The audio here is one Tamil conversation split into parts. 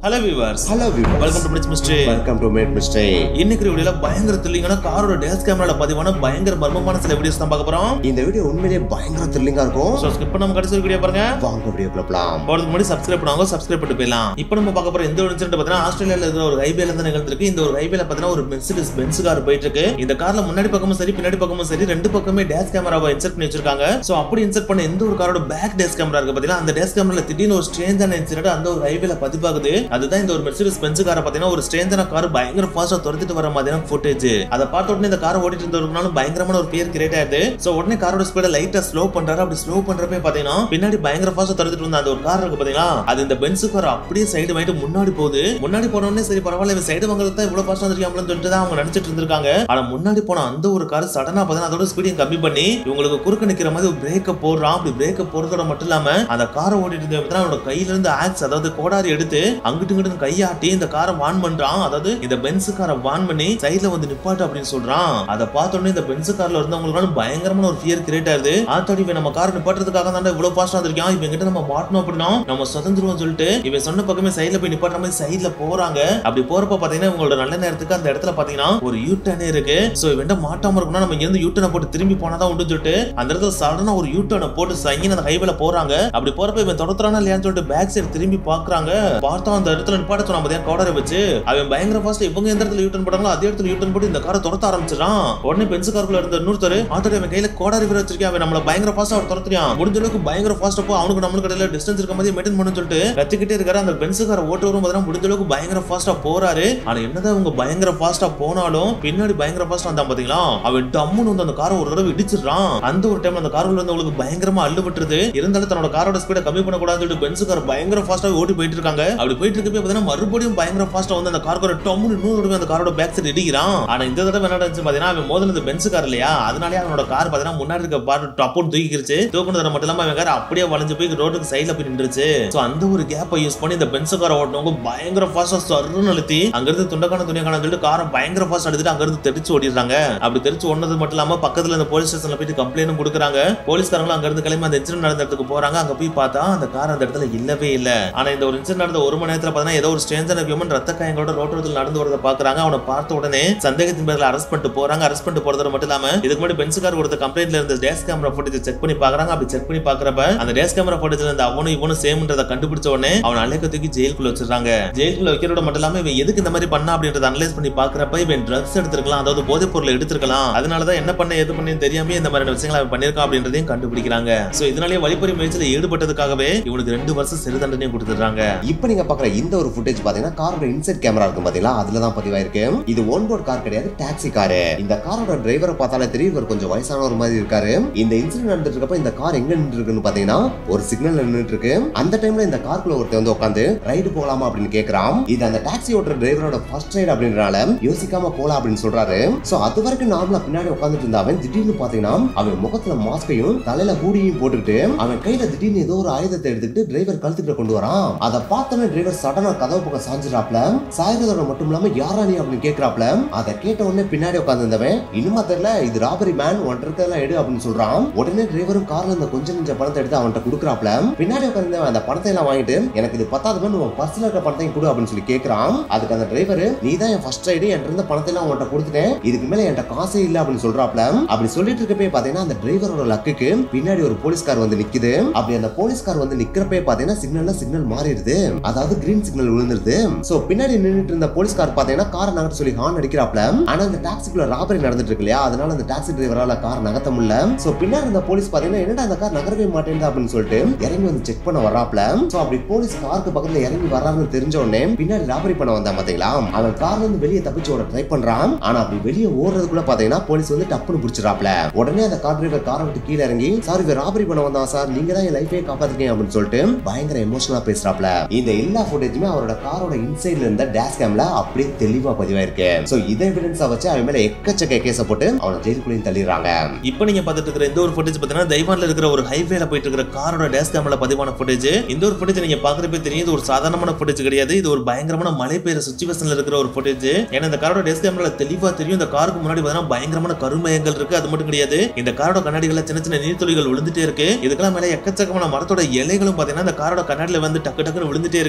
hello viewers hello welcome to பிடிச் மிஸ்ட்ரி வெல்கம் டு மேட் மிஸ்டே இன்னைக்கு வீடியோல பயங்கர த்ரில்லிங்கான காரோட டேஸ் கேமரால பதிவான பயங்கர மர்மமான சில வீடியோஸ் தான் பார்க்க போறோம் இந்த வீடியோ உண்மையிலேயே பயங்கர த்ரில்லிங்கா இருக்கும் சோ ஸ்கிப் பண்ணாம கடைசி வீடியோ பாருங்க வாங்க வீடியோக்குள்ள போலாம் போறதுக்கு முன்னாடி சப்ஸ்கிரைப் பண்ணுவாங்க சப்ஸ்கிரைப் பண்ணிட்டு போயிடலாம் இப்போ நம்ம பார்க்க போற இந்த ஒரு இன்சிடென்ட் பார்த்தீங்கன்னா ஆஸ்திரேலியால இருக்கிற ஒரு ஹைவேல இருந்து நிகழ்ந்திருக்கு இந்த ஒரு ஹைவேல பார்த்தீங்கன்னா ஒரு மெர்சிடிஸ் பென்ஸ் கார் போயிட்டு இருக்கு இந்த கார்ல முன்னாடி பக்கமும் சரி பின்னாடி பக்கமும் சரி ரெண்டு பக்கமே டேஸ் கேமராவை இன்செர்ட் பண்ணி வச்சிருக்காங்க சோ அப்படி இன்செர்ட் பண்ண எந்த ஒரு காரோட பேக் டேஸ் கேமரா இருக்கு பாத்தீங்கன்னா அந்த டேஸ் கேமரால திடீர்னு ஒரு ஸ்ட்ரேஞ்சான இன்சிடென்ட் அந்த ஒரு ஹைவேல பதிவாகுது அதுதான் இந்த ஒரு மெர்சிடிஸ் பென்ஸ் காரை பாத்தீங்கன்னா ஒரு ஸ்ட்ரேஞ்சான கார் பயங்கர ஃபாஸ்டா துரத்திட்டு வர மாதிரியான ஃபுட்டேஜ் அதை பார்த்த உடனே இந்த காரை ஓட்டிட்டு இருந்தவருக்குனாலும் பயங்கரமான ஒரு பேர் கிரியேட் ஆயிருது சோ உடனே காரோட ஸ்பீட லைட்டா ஸ்லோ பண்றாரு அப்படி ஸ்லோ பண்றப்ப பாத்தீங்கன்னா பின்னாடி பயங்கர ஃபாஸ்டா துரத்திட்டு வந்த அந்த ஒரு கார் இருக்கு பாத்தீங்களா அது இந்த பென்ஸ் கார் அப்படியே சைடு வாங்கிட்டு முன்னாடி போகுது முன்னாடி போன உடனே சரி பரவாயில்ல இவன் சைடு வாங்குறது தான் இவ்வளவு ஃபாஸ்டா வந்திருக்காங்கன்னு சொல்லிட்டு தான் அவங்க நினைச்சிட்டு இருந்திருக்காங்க ஆனா முன்னாடி போன அந்த ஒரு கார் சடனா பார்த்தா அதோட ஸ்பீடையும் கம்மி பண்ணி இவங்களுக்கு குறுக்க நிக்கிற மாதிரி பிரேக்க போடுறான் அப்படி பிரேக்க போறதோட மட்டும் இல்லாம அந்த காரை ஓட்டிட்டு இருந்த பார்த்தா அவனோட கையில இருந்து ஆக்ஸ் அதாவது கோடாரி எடுத்து அங்கிட்டு இங்கிட்டு கையாட்டி இந்த காரை வான் பண்றான் அதாவது இந்த பென்ஸ் காரை வான் பண்ணி சைடுல வந்து நிப்பாட்டு அப்படின்னு சொல்றான் அதை பார்த்த உடனே இந்த பென்ஸ் கார்ல இருந்தவங்களுக்கு பயங்கரமான ஒரு ஃபியர் கிரியேட் ஆகுது ஆத்தாடி இவன் நம்ம கார் நிப்பாட்டுறதுக்காக தான் இவ்வளவு ஃபாஸ்டா வந்திருக்கான் இவன் கிட்ட நம்ம மாட்டணும் அப்படின்னா நம்ம சுதந்திரம் சொல்லிட்டு இவன் சொன்ன பக்கமே சைடுல போய் நிப்பாட்டுற மாதிரி சைடுல போறாங்க அப்படி போறப்ப பாத்தீங்கன்னா உங்களோட நல்ல நேரத்துக்கு அந்த இடத்துல பாத்தீங்கன்னா ஒரு யூ டர்னே இருக்கு சோ இவன்ட்ட மாட்டாம இருக்கணும் நம்ம இங்க இருந்து யூ டர்னை போட்டு திரும்பி போனாதான் உண்டு சொல்லிட்டு அந்த இடத்துல சடனா ஒரு யூ டர்னை போட்டு சைன் அந்த ஹைவேல போறாங்க அப்படி போறப்ப இவன் தொடர்றானா இல்லையான்னு சொல்லிட்டு பேக் சைடு திரும்பி பாக்குறாங்க பார்த்தா அந்த இடத்துல நிப்பாட்ட சொன்னா பாத்தியா கோடரை வச்சு அவன் பயங்கர ஃபாஸ்ட் இவங்க எந்த இடத்துல யூ டர்ன் போட்டாங்களோ அதே இடத்துல யூ டர்ன் போட்டு இந்த காரை துரத்த ஆரம்பிச்சிடறான் உடனே பென்ஸ் காருக்குள்ள இருந்த இன்னொருத்தர் ஆத்தோட அவன் கையில கோடாரி வர வச்சிருக்கேன் அவன் நம்மள பயங்கர ஃபாஸ்டா அவர் துரத்துறான் முடிஞ்ச அளவுக்கு பயங்கர ஃபாஸ்டா போ அவனுக்கு நம்மளுக்கு இடையில டிஸ்டன்ஸ் இருக்க மாதிரி மெயின்டைன் பண்ணு சொல்லிட்டு கத்திக்கிட்டே இருக்காரு அந்த பென்ஸ் காரை ஓட்டுறவரும் பார்த்தா முடிஞ்ச அளவுக்கு பயங்கர ஃபாஸ்டா போறாரு ஆனா என்னதான் அவங்க பயங்கர ஃபாஸ்டா போனாலும் பின்னாடி பயங்கர ஃபாஸ்டா வந்தான் பாத்தீங்களா அவன் டம்முன்னு வந்து அந்த காரை ஒரு தடவை இடிச்சிடுறான் அந்த ஒரு டைம்ல அந்த காருக்குள்ள இருந்தவங்களுக்கு பயங்கரமா அள்ளு விட்டுருது இருந்தாலும் தன்னோட காரோட ஸ்பீட கம்மி பண்ணக்கூடாதுன்னு சொல்லிட்டு பென்ஸ் கார் பயங்கர ஃபாஸ்டா ஓட்டி போயிட்டு இருக்காங்க அப்படி போயிட்டு இருக்கப்ப பார்த்தீங்கன்னா மறுபடியும் பயங்கர ஃபாஸ்டா வந்து அந்த கார் டம்முன்னு இன்னொரு தடவை அந்த காரோட பேக் சைடு இடிக்கிறான் ஆனா இந்த தடவை என்ன நடந்துச்சு பாத்தீங்கன்னா அவன் மோதல் இந்த பென்ஸ் கார் இல்லையா அதனாலே அவனோட கார் பாத்தீங்கன்னா முன்னாடி இருக்க பார் டப்புன்னு தூக்கிக்கிருச்சு தூக்குனது மட்டும் இல்லாம அவன் கார் அப்படியே வளைஞ்சு போய் ரோட்டுக்கு சைடுல போய் நின்றுச்சு சோ அந்த ஒரு கேப்பை யூஸ் பண்ணி இந்த பென்ஸ் காரை ஓட்டினவங்க பயங்கர ஃபாஸ்டா சர்ன்னு அழுத்தி அங்க இருந்து துண்டக்கான துணியக்கான சொல்லிட்டு காரை பயங்கர ஃபாஸ்ட் எடுத்துட்டு அங்க இருந்து தெரிச்சு ஓடிடுறாங்க அப்படி தெரிச்சு ஓடுனது மட்டும் இல்லாம பக்கத்துல இந்த போலீஸ் ஸ்டேஷன்ல போயிட்டு கம்ப்ளைண்ட் கொடுக்குறாங்க போலீஸ்காரங்களும் அங்க இருந்து கிளம்பி அந்த இன்சிடென்ட் நடந்த இடத்துக்கு போறாங்க அங்க போய் பார்த்தா அந்த கார் அந்த இடத்துல இல்லவே இல்ல ஆனா இந்த ஒரு இன்சிடென்ட் நடந்த ஒரு மணி நேரத்துல பார்த்தா ஏதோ ஒரு ஸ்ட்ரேஞ்சர் ஹியூமன் ரத்த காயங்களோட ரோட்டோரத்தில் நடந்து வரத பாக்குறாங்க அவனை பார்த்த உடனே சந்தேகத்தின் பேர்ல அரெஸ்ட் பண்ணிட்டு போறாங்க அரெஸ்ட் பண்ணிட்டு போறது மட்டும் இல்லாம இதுக்கு முன்னாடி பென்ஸ் கார் கொடுத்த கம்ப்ளைண்ட்ல இருந்த டேஸ் கேமரா ஃபுட்டேஜ் செக் பண்ணி பாக்குறாங்க அப்படி செக் பண்ணி பாக்குறப்ப அந்த டேஸ் கேமரா ஃபுட்டேஜ்ல இருந்த அவனும் இவனும் சேம்ன்றத கண்டுபிடிச்ச உடனே அவன் அலைக்க தூக்கி ஜெயிலுக்குள்ள வச்சிருக்காங்க ஜெயிலுக்குள்ள வைக்கிறோட மட்டும் இல்லாம இவன் எதுக்கு இந்த மாதிரி பண்ணா அப்படின்றத அனலைஸ் பண்ணி பாக்குறப்ப இவன் ட்ரக்ஸ் எடுத்திருக்கலாம் அதாவது போதைப் பொருள் எடுத்திருக்கலாம் அதனாலதான் என்ன பண்ண எது பண்ணி தெரியாம இந்த மாதிரி விஷயங்களை அவன் பண்ணிருக்கான் அப்படின்றதையும் கண்டுபிடிக்கிறாங்க சோ இதனாலேயே வழிப்பறி முயற்சியில ஈடுபட்டதுக்காகவே இவனுக்கு ரெண்டு வருஷம் சிறு தண்டனையும் கொடுத்துடுறாங்க இப்போ நீங்க பாக்குற இந்த ஒரு ஃபுட்டேஜ் பாத்தீங்கன்னா காரோட இன்செட் கேமரா இருக்கும் பாத்தீங்களா அதுல தான் பதிவாயிருக்கு இது ஒன் போர்ட் கார் கிடையாது டாக்ஸி காரு இந்த காரோட டிரைவரை பார்த்தாலே தெரியும் இவர் கொஞ்சம் வயசான ஒரு மாதிரி இருக்காரு இந்த இன்சிடென்ட் நடந்துட்டு இருக்கப்ப இந்த கார் எங்க நின்று இருக்குன்னு பாத்தீங்கன்னா ஒரு சிக்னல் நின்றுட்டு இருக்கு அந்த டைம்ல இந்த காருக்குள்ள ஒருத்தர் வந்து உட்காந்து ரைடு போகலாமா அப்படின்னு கேக்குறான் இது அந்த டாக்ஸி ஓட்டுற டிரைவரோட ஃபர்ஸ்ட் ரைடு அப்படின்றனால யோசிக்காம போலாம் அப்படின்னு சொல்றாரு சோ அது வரைக்கும் நார்மலா பின்னாடி உட்காந்துட்டு இருந்த அவன் திடீர்னு பாத்தீங்கன்னா அவன் முகத்துல மாஸ்கையும் தலையில ஹூடியும் போட்டுக்கிட்டு அவன் கையில திடீர்னு ஏதோ ஒரு ஆயுதத்தை எடுத்துக்கிட்டு டிரைவர் கழுத்துக்கிட்ட கொண்டு வரான் அதை பார்த்தோன்னே டிரைவர் சடனா கதவு பக்கம் சாஞ்சிராப்ல சாயறதோட மட்டும் இல்லாம யாரா நீ அப்படின்னு கேக்குறாப்ல அதை கேட்ட உடனே பின்னாடி உட்காந்துருந்தவன் இனிமா தெரியல இது ராபரி மேன் ஒன் இருக்கதெல்லாம் எடு அப்படின்னு சொல்றான் உடனே டிரைவரும் கார்ல இந்த கொஞ்சம் கொஞ்சம் பணத்தை எடுத்து அவன்கிட்ட கொடுக்குறாப்ல பின்னாடி உட்காந்துருந்தவன் அந்த பணத்தை எல்லாம் வாங்கிட்டு எனக்கு இது பத்தாது மேன் உன் பர்ஸ்ல இருக்க பணத்தையும் கொடு அப்படின்னு சொல்லி கேக்குறான் அதுக்கு அந்த டிரைவர் நீ தான் என் ஃபர்ஸ்ட் ரைடு என்கிட்ட இருந்த பணத்தை எல்லாம் உன்கிட்ட கொடுத்துட்டேன் இதுக்கு மேல என்கிட்ட காசே இல்ல அப்படின்னு சொல்றாப்ல அப்படி சொல்லிட்டு இருக்கப்பே பாத்தீங்கன்னா அந்த டிரைவரோட லக்குக்கு பின்னாடி ஒரு போலீஸ்கார் வந்து நிக்குது அப்படி அந்த போலீஸ்கார் வந்து நிக்கிறப்பே பாத்தீங்கன்னா சிக்னல்ல சிக்னல் மாறிடுது அதாவது கிரீன் சிக்னல் விழுந்துருது சோ பின்னாடி நின்னுட்டு இருந்த போலீஸ்கார் பாத்தீங்கன்னா கார் நகர்த்த சொல்லி ஹார்ன் அடிக்கிறாப்ல ஆனா அந்த டாக்ஸிக்குள்ள ராபரி நடந்துட்டு இருக்கு இல்லையா அதனால அந்த டாக்ஸி டிரைவரால கார் நகர்த்த முடியல சோ பின்னாடி இருந்த போலீஸ் பாத்தீங்கன்னா என்னடா அந்த கார் நகரவே மாட்டேங்குது அப்படின்னு சொல்லிட்டு இறங்கி வந்து செக் பண்ண வர்றாப்ல சோ அப்படி போலீஸ் காருக்கு பக்கத்துல இறங்கி வர்றாருன்னு தெரிஞ்ச உடனே பின்னாடி ராபரி பண்ண வந்தான் பாத்தீங்களா அவன் கார்ல இருந்து வெளியே தப்பிச்சு ஓட ட்ரை பண்றான் ஆனா அப்படி வெளியே ஓடுறதுக்குள்ள பாத்தீங்கன்னா போலீஸ் வந்து டப்புன்னு பிடிச்சிடாப்ல உடனே அந்த கார் டிரைவர் காரை விட்டு கீழே இறங்கி சார் இவர் ராபரி பண்ண வந்தான் சார் நீங்க தான் என் லைஃபே காப்பாத்திருக்கீங்க அப்படின்னு சொல்லிட்டு பயங்கர எமோஷனலா பேசுறாப்ல இந்த எல்லா ஃபுட்டேஜுமே அவரோட காரோட இன்சைட்ல இருந்த டேஷ் கேம்ல அப்படியே தெளிவா பதிவாயிருக்கு சோ இதை எவிடன்ஸா வச்சு அவன் மேல எக்கச்சக்க கேஸ போட்டு அவனை ஜெயிலுக்குள்ளேயும் தள்ளிடுறாங்க இப்போ நீங்க பார்த்துட்டு இருக்கிற இந்த ஒரு ஃபுட்டேஜ் பார்த்தீங்கன்னா தைவான்ல இருக்கிற ஒரு ஹைவேல போயிட்டு இருக்கிற காரோட டேஷ் கேமரா பதிவான ஃபுட்டேஜ் இந்த ஒரு ஃபுட்டேஜ் நீங்க பாக்குறப்பே தெரியும் இது ஒரு சாதாரணமான ஃபுட்டேஜ் கிடையாது இது ஒரு பயங்கரமான மழை பெய்யுற சுச்சுவேஷன்ல இருக்கிற ஒரு ஃபுட்டேஜ் ஏன்னா இந்த காரோட டேஷ் கேமரா தெளிவா தெரியும் இந்த காருக்கு முன்னாடி பார்த்தீங்கன்னா பயங்கரமான கருமயங்கள் இருக்கு அது மட்டும் கிடையாது இந்த காரோட கண்ணாடிகள்ல சின்ன சின்ன நீர்த்துளிகள் விழுந்துட்டே இருக்கு இதுக்கெல்லாம் மேல எக்கச்சக்கமான மரத்தோட இலைகளும் பாத்தீங்கன்னா இந்த காரோட கண்ணாடியில வந்து டக்கு டக்குன்னு விழுந்துட்டே இருக்கு சோ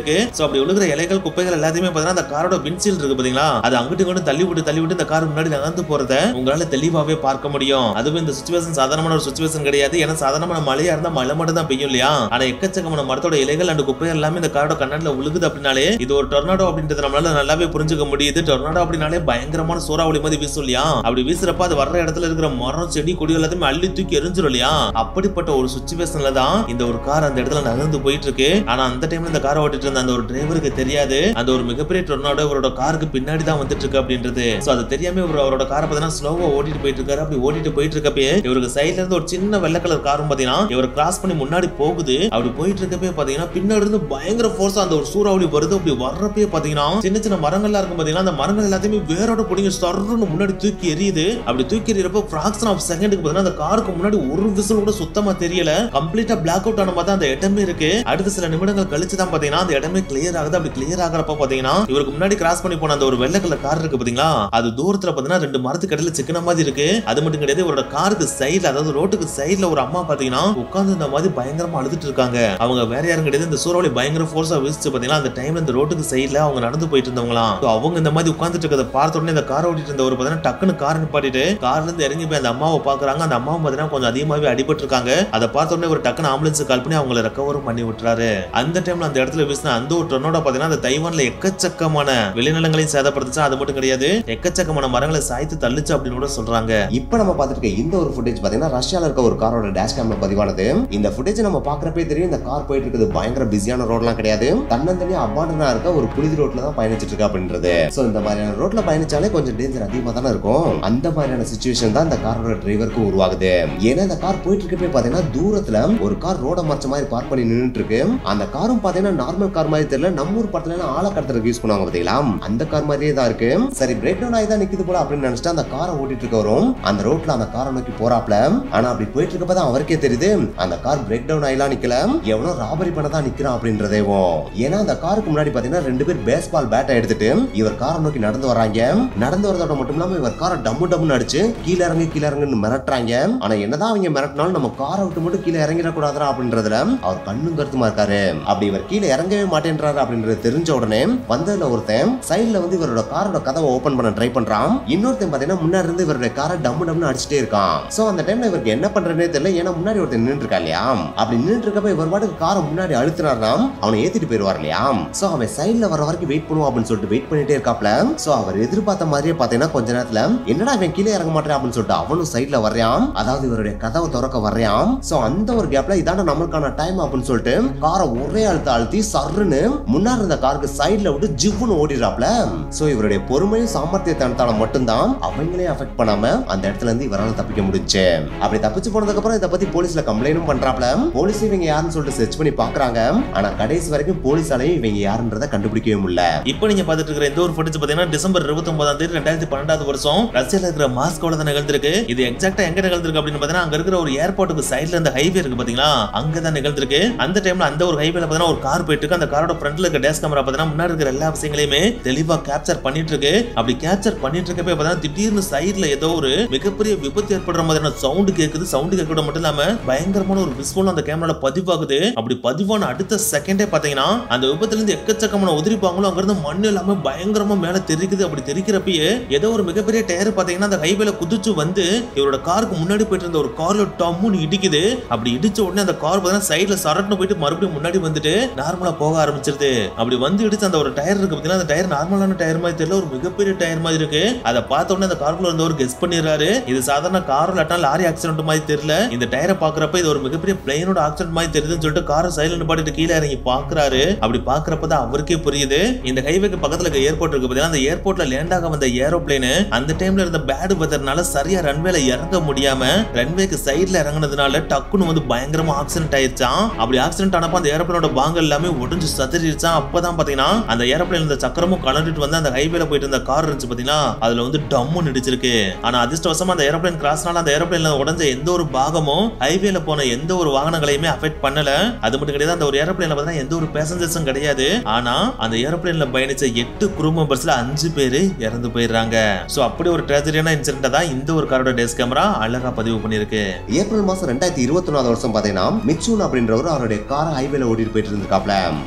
சோ அப்படி விழுகிற இலைகள் குப்பைகள் எல்லாத்தையுமே பாத்தீங்கன்னா அந்த காரோட விண்சீல் இருக்கு பாத்தீங்களா அது அங்கிட்டு இங்கிட்டு தள்ளி விட்டு தள்ளி விட்டு இந்த கார் முன்னாடி நகர்ந்து போறத உங்களால தெளிவாவே பார்க்க முடியும் அதுவும் இந்த சுச்சுவேஷன் சாதாரணமான ஒரு சுச்சுவேஷன் கிடையாது ஏன்னா சாதாரணமான மழையா இருந்தா மழை மட்டும் தான் பெய்யும் இல்லையா ஆனா எக்கச்சக்கமான மரத்தோட இலைகள் அண்ட் குப்பைகள் எல்லாமே இந்த காரோட கண்ணாடில விழுகுது அப்படின்னாலே இது ஒரு டொர்னாடோ அப்படின்றது நம்மளால நல்லாவே புரிஞ்சுக்க முடியுது டொர்னாடோ அப்படின்னாலே பயங்கரமான சூறாவளி மாதிரி வீசும் இல்லையா அப்படி வீசுறப்ப அது வர்ற இடத்துல இருக்கிற மரம் செடி கொடி எல்லாத்தையுமே அள்ளி தூக்கி எரிஞ்சிரும் இல்லையா அப்படிப்பட்ட ஒரு சுச்சுவேஷன்ல தான் இந்த ஒரு கார் அந்த இடத்துல நகர்ந்து போயிட்டு இருக்கு ஆனா அந்த டைம்ல இந்த காரை ஓட்டிட்டு இருந்த அந்த ஒரு டிரைவருக்கு தெரியாது அந்த ஒரு மிகப்பெரிய டொர்னாடோ இவரோட காருக்கு பின்னாடி தான் வந்துட்டு இருக்கு அப்படின்றது சோ அது தெரியாம இவர் அவரோட காரை பார்த்தீங்கன்னா ஸ்லோவா ஓட்டிட்டு போயிட்டு இருக்காரு அப்படி ஓட்டிட்டு போயிட்டு இருக்கப்பே இவருக்கு சைடுல இருந்து ஒரு சின்ன வெள்ளை கலர் காரும் பாத்தீங்கன்னா இவர் கிராஸ் பண்ணி முன்னாடி போகுது அப்படி போயிட்டு இருக்கப்பே பாத்தீங்கன்னா பின்னாடி இருந்து பயங்கர ஃபோர்ஸ் அந்த ஒரு சூறாவளி வருது அப்படி வர்றப்பே பாத்தீங்கன்னா சின்ன சின்ன மரங்கள்லாம் இருக்கும் பாத்தீங்கன்னா அந்த மரங்கள் எல்லாத்தையுமே வேரோட பிடிங்க சர்ன்னு முன்னாடி தூக்கி எரியுது அப்படி தூக்கி எறியறப்போ ஃபிராக்ஷன் ஆஃப் செகண்டுக்கு பாத்தீங்கன்னா அந்த காருக்கு முன்னாடி ஒரு விசில் கூட சுத்தமா தெரியல கம்ப்ளீட்டா பிளாக் அவுட் ஆன மாதிரி அந்த இடமே இருக்கு அடுத்த சில நிமிடங்கள் கழிச்சு தான் பாத்தீங்கன்னா அந்த இடமே கிளியர் ஆகுது அப்படி கிளியர் ஆகுறப்ப பாத்தீங்கன்னா இவருக்கு முன்னாடி கிராஸ் பண்ணி போன அந்த ஒரு வெள்ளை கலர் கார் இருக்கு பாத்தீங்களா அது தூரத்துல பாத்தீங்கன்னா ரெண்டு மரத்துக்கு இடையில சிக்கன மாதிரி இருக்கு அது மட்டும் கிடையாது இவரோட காருக்கு சைடுல அதாவது ரோட்டுக்கு சைடுல ஒரு அம்மா பாத்தீங்கன்னா உட்கார்ந்து இந்த மாதிரி பயங்கரமா அழுதுட்டு இருக்காங்க அவங்க வேற யாரும் கிடையாது இந்த சூறாவளி பயங்கர ஃபோர்ஸா வீசிச்சு பாத்தீங்கன்னா அந்த டைம்ல இந்த ரோட்டுக்கு சைடுல அவங்க நடந்து போயிட்டு இருந்தவங்களாம் So அவங்க இந்த மாதிரி உட்கார்ந்துட்டு இருக்கிறத பார்த்த உடனே இந்த கார் ஓட்டிட்டு இருந்தவர் பாத்தீங்கன்னா டக்குன்னு கார் நிப்பாட்டிட்டு கார்ல இருந்து இறங்கி போய் அந்த அம்மாவை பாக்குறாங்க அந்த அம்மாவும் பாத்தீங்கன்னா கொஞ்சம் அதிகமாவே அடிபட்டு இருக்காங்க அதை பார்த்த உடனே ஒரு டக்குன்னு ஆம்புலன்ஸ் கால் பண்ணி அவங்கள ரெக்கவரும் பண்ணி விட்டுறாரு அந்த டைம்ல அந்த இடத்துல வீசின அந்த ஒரு டொர்னோட பாத்தீங்கன்னா அந்த தைவான்ல எக்கச்சக்கமான விளைநிலங்களையும் சேதப்படுத்துச்சு அது மட்டும் கிடையாது எக்கச்சக்கமான மரங்களை சாய்த்து தள்ளுச்சு அப்படின்னு கூட சொல்றாங்க இப்போ நம்ம பார்த்துட்டு இருக்க இந்த ஒரு ஃபுட்டேஜ் பார்த்தீங்கன்னா ரஷ்யால இருக்க ஒரு காரோட டேஷ் கேம்ல பதிவானது இந்த ஃபுட்டேஜ் நம்ம பார்க்கறப்பே தெரியும் இந்த கார் போயிட்டு இருக்குது பயங்கர பிஸியான ரோட்லாம் கிடையாது தன்னந்தனியா அபாண்டனா இருக்க ஒரு புழுதி ரோட்ல தான் பயணிச்சிட்டு இருக்கா அப்படின்றது சோ இந்த மாதிரியான ரோட்ல பயணிச்சாலே கொஞ்சம் டேஞ்சர் அதிகமா தானே இருக்கும் அந்த மாதிரியான சுச்சுவேஷன் தான் இந்த காரோட டிரைவருக்கும் உருவாகுது ஏன்னா இந்த கார் போயிட்டு இருக்கப்பே பாத்தீங்கன்னா தூரத்துல ஒரு கார் ரோட மறைச்ச மாதிரி பார்க் பண்ணி நின்னுட்டு இருக்கு அந்த காரும் பாத்தீங்கன்னா நார்மல் கார் மாதிரி தெரியல நம்ம ஊர் படத்துல எல்லாம் ஆளை கடத்துறதுக்கு யூஸ் பண்ணுவாங்க பாத்தீங்களா அந்த கார் மாதிரியே தான் இருக்கு சரி பிரேக் டவுன் ஆகி தான் நிக்குது போல அப்படின்னு நினைச்சிட்டு அந்த காரை ஓட்டிட்டு இருக்கவரும் அந்த ரோட்ல அந்த காரை நோக்கி போறாப்ல ஆனா அப்படி போயிட்டு இருக்கப்ப தான் அவருக்கே தெரியுது அந்த கார் பிரேக் டவுன் ஆயிலாம் நிக்கல எவனோ ராபரி பண்ண தான் நிக்கிறான் அப்படின்றதேவும் ஏன்னா அந்த காருக்கு முன்னாடி பாத்தீங்கன்னா ரெண்டு பேர் பேஸ்பால் பேட்டை எடுத்துட்டு இவர் காரை நோக்கி நடந்து வர்றாங்க நடந்து வரதோட மட்டும் இல்லாம இவர் காரை டம்மு டம்முன்னு அடிச்சு கீழே இறங்கு கீழே இறங்குன்னு மிரட்டுறாங்க ஆனா என்னதான் அவங்க மிரட்டினாலும் நம்ம காரை விட்டு மட்டும் கீழே இறங்கிடக்கூடாதா அப்படின்றதுல அவர் கண்ணும் கருத்துமா இருக்காரு அப்படி இவர் கீழே இறங்கவே மாட்டேன்றாரு அப்படின்றது தெரிஞ்ச உடனே வந்ததுல ஒருத்தன் சைடுல வந்து இவரோட காரோட கதவை ஓபன் பண்ண ட்ரை பண்றான் இன்னொருத்தன் பாத்தீங்கன்னா முன்னாடி இருந்து இவருடைய காரை டம்மு டம்னு அடிச்சிட்டே இருக்கான் சோ அந்த டைம்ல இவருக்கு என்ன பண்றதுனே தெரியல ஏன்னா முன்னாடி ஒருத்தன் நின்று இருக்கா இல்லையா அப்படி நின்று இருக்கப்ப இவர் பாட்டுக்கு காரை முன்னாடி அழுத்தினார்னா அவனை ஏத்திட்டு போயிருவார் இல்லையா சோ அவன் சைடுல வர வரைக்கும் வெயிட் பண்ணுவோம் அப்படின்னு சொல்லிட்டு வெயிட் பண்ணிட்டே இருக்காப்ல சோ அவர் எதிர்பார்த்த மாதிரியே பாத்தீங்கன்னா கொஞ்ச நேரத்துல என்னடா அவன் கீழே இறங்க மாட்டேன் அப்படின்னு சொல்லிட்டு அவனும் சைடுல வர்றான் அதாவது இவருடைய கதவை திறக்க வர்றான் சோ அந்த ஒரு கேப்ல இதான நம்மளுக்கான டைம் அப்படின்னு சொல்லிட்டு காரை ஒரே அழுத்த அழுத்தி சர்ருன்னு முன்னாடி இருந்த காருக்கு சைடுல விட்டு ஜிவ்னு ஓடிடுறாப்ல சோ இவருடைய பொறுமையும் சாமர்த்தியத்தானத்தால மட்டும்தான் அவங்களையும் அஃபெக்ட் பண்ணாம அந்த இடத்துல இருந்து இவரால தப்பிக்க முடிஞ்சு அப்படி தப்பிச்சு போனதுக்கு அப்புறம் இதை பத்தி போலீஸ்ல கம்ப்ளைண்டும் பண்றாப்ல போலீஸ் இவங்க யாருன்னு சொல்லிட்டு சர்ச் பண்ணி பாக்குறாங்க ஆனா கடைசி வரைக்கும் போலீஸாலையும் இவங்க யாருன்றத கண்டுபிடிக்கவே முடியல இப்போ நீங்க பாத்துட்டு இருக்கிற இந்த ஒரு ஃபுட்டேஜ் பாத்தீங்கன்னா டிசம்பர் இருபத்தி ஒன்பதாம் தேதி ரெண்டாயிரத்தி பன்னெண்டாவது வருஷம் ரஷ்யால இருக்கிற மாஸ்கோல தான் நிகழ்ந்திருக்கு இது எக்ஸாக்டா எங்க நிகழ்ந்திருக்கு அப்படின்னு பாத்தீங்கன்னா அங்க இருக்கிற ஒரு ஏர்போர்ட்டுக்கு சைடுல இந்த ஹைவே இருக்கு பாத்தீங்களா அங்கதான் நிகழ்ந்திருக்கு அந்த டைம்ல அந்த ஒரு ஹைவேல பாத்தீங்கன்னா ஒரு கார் போயிட்டு இருக்கு அந்த காரோட ஃப்ரண்ட்ல இருக்க டேஷ் கேமரா பாத்தீங்கன்னா முன்னாடி இருக்கிற எல்லா விஷயங்களையுமே தெளிவா கேப்சர் பண்ணிட்டு இருக்கு அப்படி கேப்சர் பண்ணிட்டு இருக்கப்ப பாத்தீங்கன்னா திடீர்னு சைடுல ஏதோ ஒரு மிகப்பெரிய விபத்து ஏற்படுற மாதிரியான சவுண்ட் கேக்குது சவுண்ட் கேட்கறது மட்டும் இல்லாம பயங்கரமான ஒரு விஸ்வல் அந்த கேமரால பதிவாகுது அப்படி பதிவான அடுத்த செகண்டே பாத்தீங்கன்னா அந்த விபத்துல இருந்து எக்கச்சக்கமான உதிரி பாங்களும் அங்க இருந்து மண்ணு எல்லாமே பயங்கரமா மேல தெரிக்குது அப்படி தெரிக்கிறப்பயே ஏதோ ஒரு மிகப்பெரிய டயர் பாத்தீங்கன்னா அந்த ஹைவேல குதிச்சு வந்து இவரோட காருக்கு முன்னாடி போயிட்டு இருந்த ஒரு கார்ல டம்முன்னு இடிக்குது அப்படி இடிச்ச உடனே அந்த கார் பாத்தீங்கன்னா சைடுல சரட்னு போயிட்டு மறுபடியும் முன்னாடி வந்துட்டு நார்மலா போக ஆரம்பிச்சிருது அப்படி வந்து இடிச்சு அந்த ஒரு டயர் இருக்கு பாத்தீங்கன்னா அந்த டயர் நார்மலான டயர் மாதிரி தெரியல ஒரு மிகப்பெரிய டயர் மாதிரி இருக்கு அதை பார்த்த உடனே அந்த காருக்குள்ள இருந்தவர் கெஸ் பண்ணிடுறாரு இது சாதாரண கார் இல்லாட்டா லாரி ஆக்சிடென்ட் மாதிரி தெரியல இந்த டயரை பாக்குறப்ப இது ஒரு மிகப்பெரிய பிளேனோட ஆக்சிடென்ட் மாதிரி தெரியுதுன்னு சொல்லிட்டு காரை சைலண்ட் பாட்டிட்டு கீழே இறங்கி பாக்குறாரு அப்படி பாக்குறப்ப தான் அவருக்கே புரியுது இந்த ஹைவேக்கு பக்கத்துல இருக்க ஏர்போர்ட் இருக்கு பாத்தீங்கன்னா அந்த ஏர்போர்ட்ல லேண்ட் ஆக வந்த ஏரோப்ளேன் அந்த டைம்ல இருந்த பேடு வெதர்னால சரியா ரன்வேல இறங்க முடியாம ரன்வேக்கு சைடுல இறங்குனதுனால டக்குன்னு வந்து பயங்கரமா ஆக்சிடென்ட் ஆயிருச்சான் அப்படி ஆக்சிடென்ட் ஆனப்ப அந்த ஏரோப்ளேனோட பாங்க எல்லாமே உடைஞ்சு சதறிடுச்சான் அப்பதான் பாத்தீங்கன்னா அந்த ஏரோப்ளேன் இந்த சக்கரமும் கலந்துட்டு வந்து அந்த ஹைவேல போயிட்டு இருந்த கார் இருந்துச்சு பாத்தீங்கன்னா அதுல வந்து டம்மு நடிச்சிருக்கு ஆனா அதிர்ஷ்டவசமா அந்த ஏரோப்ளேன் கிராஸ்னால அந்த ஏரோப்ளேன்ல உடஞ்ச எந்த ஒரு பாகமும் ஹைவேல போன எந்த ஒரு வாகனங்களையுமே அஃபெக்ட் பண்ணல அது மட்டும் கிடையாது அந்த ஒரு ஏரோப்ளேன்ல பார்த்தீங்கன்னா எந்த ஒரு பேசஞ்சர்ஸும் கிடையாது ஆனா அந்த ஏரோப்ளேன்ல பயணிச்ச எட்டு குரூ மெம்பர்ஸ்ல அஞ்சு பேரு இறந்து போயிடுறாங்க சோ அப்படி ஒரு ட்ராஜடியான இன்சிடென்ட் தான் இந்த ஒரு காரோட டேஸ் கேமரா அழகா பதிவு பண்ணிருக்கு ஏப்ரல் மாசம் ரெண்டாயிரத்தி இருபத்தி ஒன்னாவது வருஷம் பாத்தீங்கன்னா மிச்சுன் அப்படின்றவர் அவருடைய காரை ஹைவேல ஓட்டிட்டு போயிட்டு இருந்திருக்காப்ல அது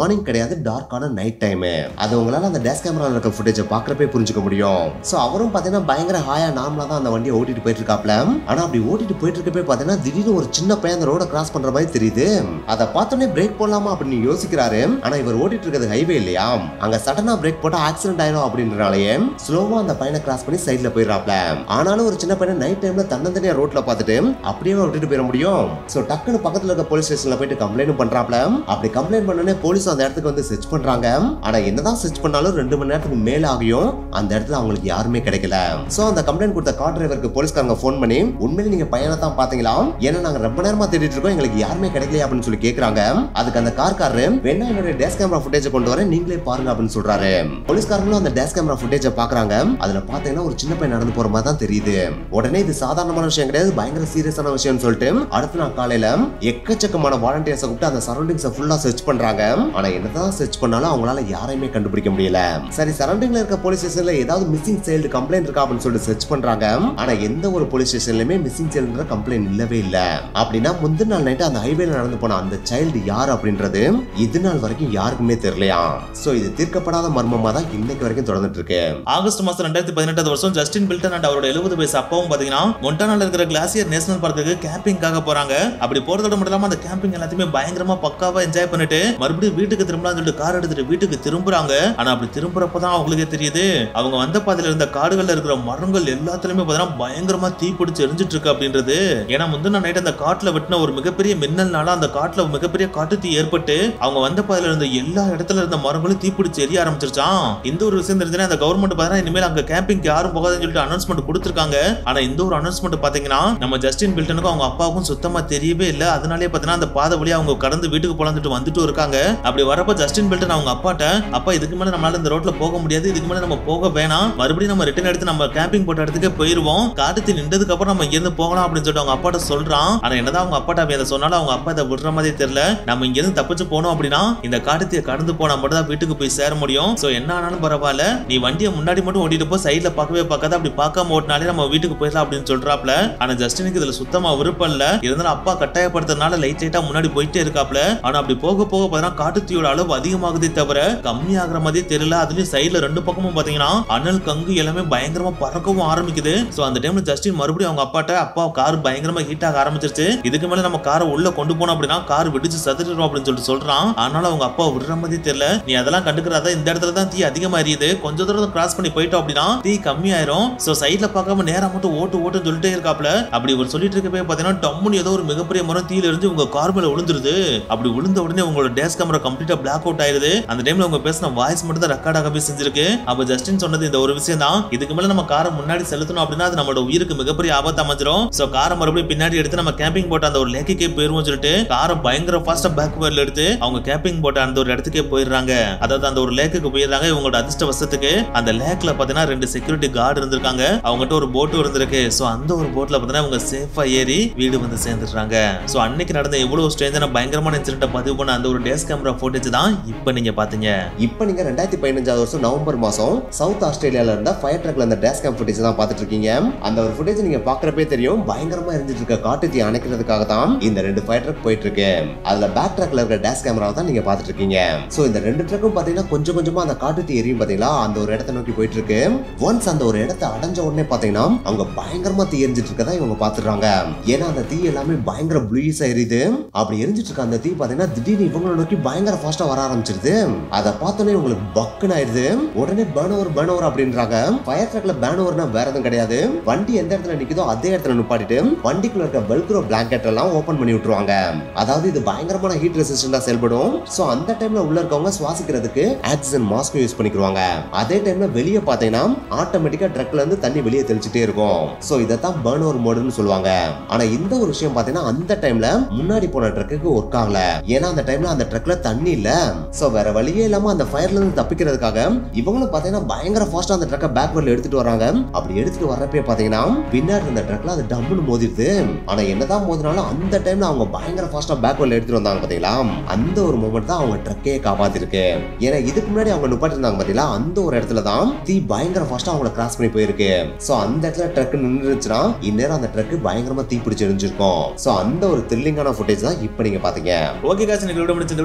மார்னிங் கிடையாது டார்க்கான நைட் டைம் அது உங்களால அந்த டேஷ் கேமரால இருக்க ஃபுட்டேஜை பாக்குறப்பே புரிஞ்சுக்க முடியும் சோ அவரும் பாத்தீங்கன்னா பயங்கர ஹாயா நார்மலா தான் அந்த வண்டியை ஓட்டிட்டு போயிட்டு இருக்காப்ல ஆனா அப்படி ஓட்டிட்டு போயிட்டு இருக்கப்பே பாத்தீங்கன்னா திடீர்னு ஒரு சின்ன பையன் அந்த ரோட கிராஸ் பண்ற மாதிரி தெரியுது அதை பார்த்தோன்னே பிரேக் போடலாமா அப்படின்னு யோசிக்கிறாரு ஆனா இவர் ஓட்டிட்டு இருக்கிறது ஹைவே இல்லையா அங்க சடனா பிரேக் போட்டா ஆக்சிடென்ட் ஆயிடும் அப்படின்றனாலயே ஸ்லோவா அந்த பையனை கிராஸ் பண்ணி சைட்ல போயிடறாப்ல ஆனாலும் ஒரு சின்ன பையனை நைட் டைம்ல தன்னந்தனியா ரோட்ல பார்த்துட்டு அப்படியே விட்டுட்டு போயிட முடியும் சோ டக்குன்னு பக்கத்துல இருக்க போலீஸ் ஸ்டேஷன்ல போயிட்டு கம்ப்ளைண்ட் பண்றாப்ல அப்படி கம்ப்ளைண்ட் பண்ணனே போலீஸ் அந்த இடத்துக்கு வந்து செர்ச் பண்றாங்க ஆனா என்னதான் செர்ச் பண்ணாலும் ரெண்டு மணி நேரத்துக்கு மேல ஆகியும் அந்த இடத்துல அவங்களுக்கு யாருமே கிடைக்கல சோ அந்த கம்ப்ளைண்ட் கொடுத்த கார் டிரைவருக்கு போலீஸ்காரங்க ஃபோன் பண்ணி உண்மையிலே நீங்க பையனை தான் பாத்தீங்களா ஏன்னா நாங்க ரொம்ப நேரமா தேடிட்டு இருக்கோம் எங்களுக்கு யாருமே கிடைக்கலையா அப்படின்னு சொல்லி கேக்குறாங்க அதுக்கு அந்த கார்காரரு வேணா என்னோட டேஷ் கேமரா ஃபுட்டேஜ் கொண்டு வரேன் நீங்களே பாருங்க அப்படின்னு சொல்றாரு போலீஸ்காரங்களும் அந்த டேஷ் கேமரா ஃபுட்டேஜ் பாக்குறாங்க அதுல பாத்தீங்கன்னா ஒரு சின்ன பையன் நடந்து போற மாதிரி தான் தெரியுது உடனே இது சாதாரணமான விஷயம் கிடையாது பயங்கர சீரியஸான விஷயம்னு சொல்லிட்டு அடுத்த நாள் காலையில எக்கச்சக்கமான வாலண்டியர்ஸை கூப்பிட்டு அந்த சரௌண்டிங்ஸை ஃபுல்லா சர்ச் பண்றாங்க ஆனா என்னதான் சர்ச் பண்ணாலும் அவங்களால யாரையுமே கண்டுபிடிக்க முடியல சரி சரௌண்டிங்ல இருக்க போலீஸ் ஸ்டேஷன்ல ஏதாவது மிஸ்ஸிங் சைல்டு கம்ப்ளைண்ட் இருக்கா அப்படின்னு சொல்லிட்டு சர்ச் பண்றாங்க ஆனா எந்த ஒரு போலீஸ் ஸ்டேஷன்லயுமே மிஸ்ஸிங் சைல்டுன்ற கம்ப்ளைண்ட் இல்லவே இல்ல அப்படின்னா முந்தின நாள் நைட்டு அந்த ஹைவேல நடந்து போன அந்த சைல்டு யார் அப்படின்றது இது நாள் வரைக்கும் யாருக்குமே தெரியலையா சோ இது தீர்க்கப்படாத மர்மமா தான் இன்னைக்கு வரைக்கும் தொடர்ந்துட்டு இருக்கு ஆகஸ்ட் மாசம் ரெண்டாயிரத்தி பதினெட்டாவது வருஷம் ஜஸ்டின் பில்டன் அண்ட் அவரோட எழுபது வயசு அப்பாவும் பாத்தீங்கன்னா மொண்டானால இருக்கிற கிளாசியர் நேஷனல் பார்க்குக்கு கேம்பிங்காக போறாங்க அப்படி போறதோட மட்டும் இல்லாம அந்த கேம்பிங் எல்லாத்தையுமே பயங்கரமா பக்காவா என்ஜாய் பண்ணிட்டு மறுபடியும் வீட்டுக்கு திரும்பலாம்னு சொல்லிட்டு கார் எடுத்துட்டு வீட்டுக்கு திரும்புறாங்க ஆனா அப்படி திரும்புறப்பதான் அவங்களுக்கே தெரியுது அவங்க வந்த பாதையில இருந்த காடுகள்ல இருக்கிற மரங்கள் எல்லாத்துலயுமே பாத்தீங்கன்னா பயங்கரமா தீ பிடிச்சு எரிஞ்சிட்டு இருக்கு அப்படின்றது ஏன்னா முந்தின நைட் அந்த காட்டுல வெட்டின ஒரு மிகப்பெரிய மின்னல்னால அந்த காட்டுல மிகப்பெரிய காட்டு தீ ஏற்பட்டு அவங்க வந்த பாதையில இருந்த எல்லா இடத்துல இருந்த மரங்களும் தீப்பிடிச்சு எரிய ஆரம்பிச்சிருச்சான் இந்த ஒரு விஷயம் தெரிஞ்சுன்னா அந்த கவர்மெண்ட் பாத்தீங்கன்னா இனிமேல் அங்க கேம்பிங் யாரும் போகாதுன்னு சொல்லிட்டு அனௌன்ஸ்மெண்ட் கொடுத்திருக்காங்க ஆனா இந்த ஒரு அனௌன்ஸ்மெண்ட் பாத்தீங்கன்னா நம்ம ஜஸ்டின் பில்டனுக்கும் அவங்க அப்பாவுக்கும் சுத்தமா தெரியவே இல்ல அதனாலே பாத்தீங்கன்னா அந்த பாதை வழியா அவங்க கடந்து வீட்டுக்கு போலாந்துட்டு வந்துட்டு இருக்காங்க அப்படி வரப்ப ஜஸ்டின் பில்டன் அவங்க அப்பாட்ட அப்பா இதுக்கு மேல நம்மளால இந்த ரோட்ல போக முடியாது இதுக்கு மேல நம்ம போக வேணாம் மறுபடியும் நம்ம ரிட்டர்ன் எடுத்து நம்ம கேம்பிங் போட்ட இடத்துக்கு போயிருவோம் காட்டு நின்றதுக்கு அப்புறம் நம்ம இங்க இருந்து போகலாம் அப்படின்னு சொல்லிட்டு அவங்க அப்பாட்ட சொல்றான் ஆனா என்னதான் அவங்க அப்பாட்ட அவன் அதை சொன்னாலும் அவங்க அப்பா இதை விடுற மாதிரி தெரியல நம்ம இங்க இருந்து தப்பிச்சு போனோம் அப்படின்னா இந்த காட்டுத்தீயை கடந்து போனா மட்டும் தான் வீட்டுக்கு போய் சேர முடியும் சோ என்ன ஆனாலும் பரவாயில்ல நீ வண்டியை முன்னாடி மட்டும் ஓட்டிட்டு போ சைடுல பார்க்கவே பார்க்காத அப்படி பார்க்காம ஓட்டினாலே நம்ம வீட்டுக்கு போயிடலாம் அப்படின்னு சொல்றாப்ல ஆனா ஜஸ்டினுக்கு இதுல சுத்தமா விருப்பம் இல்ல இருந்தாலும் அப்பா கட்டாயப்படுத்துறதுனால லைட் லைட்டா முன்னாடி போயிட்டே இருக்காப்ல ஆனா அப்படி போக போக பார்த்தீங்கன்னா காட்டுத்தீயோட அளவு அதிகமாகுதே தவிர கம்மியாகிற மாதிரி தெரியல அதுலயும் சைடுல ரெண்டு பக்கமும் பாத்தீங்கன்னா அனல் கங்கு எல்லாமே பயங்கரமா பறக்கவும் ஆரம்பிக்குது சோ அந்த டைம்ல ஜஸ்டின் மறுபடியும் அவங்க அப்பாட்ட அப்பா கார் பயங்கரமா ஹீட் ஆக ஆரம்பிச்சிருச்சு இதுக்கு மேல நம்ம காரை உள்ள கொண்டு போனோம் அப்படின்னா கார் வெடிச்சு சதுரிடும் அப்படின்னு சொல்லிட்டு சொல்றான் ஆனாலும் அவங்க அப்பா விடுற மாதிரி தெரியல நீ அதெல்லாம் கண்டுக்கிறாத இந்த இடத்துல தான் தீ அதிகமா எரியுது கொஞ்ச தூரம் கிராஸ் பண்ணி போயிட்டோம் அப்படின்னா தீ கம்மியாயிரும் சோ சைடுல பார்க்காம நேரா மட்டும் ஓட்டு ஓட்டுன்னு சொல்லிட்டே இருக்காப்ல அப்படி ஒரு சொல்லிட்டு இருக்கப்பே பாத்தீங்கன்னா டம்முன்னு ஏதோ ஒரு மிகப்பெரிய மரம் தீயில இருந்து உங்க கார் மேல விழுந்துருது அப்படி விழுந்த உடனே உங்களோட டேஸ் கேமரா கம்ப்ளீட்டா பிளாக் அவுட் ஆயிருது அந்த டைம்ல உங்க பேசின வாய்ஸ் மட்டும் தான் ரெக்கார்ட் ஆகவே செஞ்சிருக்கு அப்ப ஜஸ்டின் சொன்னது இந்த ஒரு விஷயம் தான் இதுக்கு மேல நம்ம காரை முன்னாடி செலுத்தணும் அப்படின்னா அது நம்மளோட உயிருக்கு மிகப்பெரிய ஆபத்து அமைஞ்சிரும் சோ காரை மறுபடியும் பின்னாடி எடுத்து நம்ம கேம்பிங் போட்ட அந்த ஒரு லேக்குக்கே போயிருவோம் சொல்லிட்டு காரை பயங்கர ஃபாஸ்டா பேக் வேர்ல எடுத்து அவங்க கேம்பிங் போட்ட அந்த ஒரு இடத்துக்கே போயிடுறாங்க அதாவது அந்த ஒரு லேக்குக்கு போயிடுறாங்க இவங்களோட அதிர்ஷ்ட வசத்துக்கு அந்த லேக்ல பாத்தீங்கன்னா ரெண்டு செக்யூரிட்டி கார்டு இருந்திருக்காங்க அவங்ககிட்ட ஒரு போட்டும் இருந்திருக்கு சோ அந்த ஒரு போட்ல பாத்தீங்கன்னா இவங்க சேஃபா ஏறி வீடு வந்து சேர்ந்துடுறாங்க சோ அன்னைக்கு நடந்த எவ்வளவு ஸ்ட்ரேஞ்சான பயங்கரமான இன்சிடென்ட் பதிவு பண்ண அந்த ஒரு டேஸ் கேமரா ஃபோட்டேஜ் தான் இப்ப நீங்க பாத்தீங்க இப்போ நீங்க ரெண்டாயிரத்தி பதினஞ்சாவது வருஷம் நவம்பர் மாசம் சவுத் ஆஸ்திரேலியால இருந்த ஃபயர் ட்ரக்ல அந்த டேஷ் கேம் ஃபுட்டேஜ் தான் பார்த்துட்டு இருக்கீங்க அந்த ஒரு ஃபுட்டேஜ் நீங்க பாக்குறப்பே தெரியும் பயங்கரமா இருந்துட்டு இருக்க காட்டு தீ அணைக்கிறதுக்காக தான் இந்த ரெண்டு ஃபயர் ட்ரக் போயிட்டு இருக்கு அதுல பேக் ட்ரக்ல இருக்க டேஷ் கேமராவை தான் நீங்க பார்த்துட்டு இருக்கீங்க சோ இந்த ரெண்டு ட்ரக்கும் பாத்தீங்கன்னா கொஞ்சம் கொஞ்சமா அந்த காட்டு தீ எரியும் பாத்தீங்களா அந்த ஒரு இடத்தை நோக்கி போயிட்டு இருக்கு ஒன்ஸ் அந்த ஒரு இடத்தை அடைஞ்ச உடனே பாத்தீங்கன்னா அங்க பயங்கரமா தீ எரிஞ்சிட்டு இருக்கதா இவங்க பாத்துறாங்க ஏன்னா அந்த தீ எல்லாமே பயங்கர ப்ளூயிஸா எரியுது அப்படி எரிஞ்சிட்டு இருக்க அந்த தீ பாத்தீங்கன்னா திடீர்னு இவங்களை நோக்கி பயங்கர ஃபாஸ்டா வர ஆரம்பிச்சிருது அதை பார்த்தோன்னே உங்களுக்கு பக்குன்னு ஆயிருது உடனே பேர்ன் ஓவர் பேர்ன் ஓவர் அப்படின்றாங்க ஃபயர் ட்ரக்ல பேர்ன் ஓவர்னா வேற எதுவும் கிடையாது வண்டி எந்த இடத்துல நிக்குதோ அதே இடத்துல நிப்பாட்டிட்டு வண்டிக்குள்ள இருக்க வெல்க்ரோ பிளாங்கெட் எல்லாம் ஓபன் பண்ணி விட்டுருவாங்க அதாவது இது பயங்கரமான ஹீட் ரெசிஸ்டண்டா செயல்படும் சோ அந்த டைம்ல உள்ள இருக்கவங்க சுவாசிக்கிறதுக்கு ஆக்சிஜன் மாஸ்க் யூஸ் பண்ணிக்குவாங்க அதே டைம்ல வெளியே பாத்தீங்கன்னா ஆட்டோமேட்டிக்கா ட்ரக்ல இருந்து தண்ணி வெளியே தெளிச்சுட்டே இருக்கும் சோ இதைத்தான் பேர்ன் ஓவர் மோடுன்னு சொல்லுவாங்க ஆனா இந்த ஒரு விஷயம் பாத்தீங்கன்னா அந்த டைம்ல முன்னாடி போன ட்ரக்குக்கு ஒர்க் ஆகல ஏன்னா அந்த டைம்ல அந்த ட்ரக்ல தண்ணி இல்ல சோ வேற வழியே இல்லாம அந்த ஃபயர்ல இருந்து தப்பிக்கிறதுக்காக இவங்களும் பாத்தீங்கன்னா பயங்கர ஃபாஸ்டா அந்த ட்ரக்கை பேக்வர்ட்ல எடுத்துட்டு வராங்க அப்படி எடுத்துட்டு வர்றப்பே பாத்தீங்கன்னா பின்னாடி இருந்த ட்ரக்ல அது டம்முன்னு மோதிருது ஆனா என்னதான் மோதினாலும் அந்த டைம்ல அவங்க பயங்கர ஃபாஸ்டா பேக்வர்ட்ல எடுத்துட்டு வந்தாங்க பாத்தீங்களா அந்த ஒரு மூமெண்ட் தான் அவங்க ட்ரக்கே காப்பாத்திருக்கு ஏன்னா இதுக்கு முன்னாடி அவங்க நிப்பாட்டி இருந்தாங்க பாத்தீங்களா அந்த ஒரு இடத்துல தான் தீ பயங்கர ஃபாஸ்டா அவங்கள கிராஸ் பண்ணி போயிருக்கு சோ அந்த இடத்துல ட்ரக் நின்றுச்சுன்னா இந்நேரம் அந்த ட்ரக் பயங்கரமா தீ பிடிச்சு எரிஞ்சிருக்கும் சோ அந்த ஒரு த்ரில்லிங்கான ஃபுட்டேஜ் தான் இப்போ நீங்க பாத்தீங்க ஓகே காசு எனக்கு வீடியோ முடிச்சு இந்த வீடியோ உங்களுக்கு பிடிச்சிருந்தா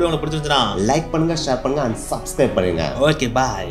தெரிஞ்சிடும் லைக் பண்ணுங்க ஷேர் பண்ணுங்க அண்ட் சப்ஸ்கிரைப் பண்ணுங்க ஓகே பாய்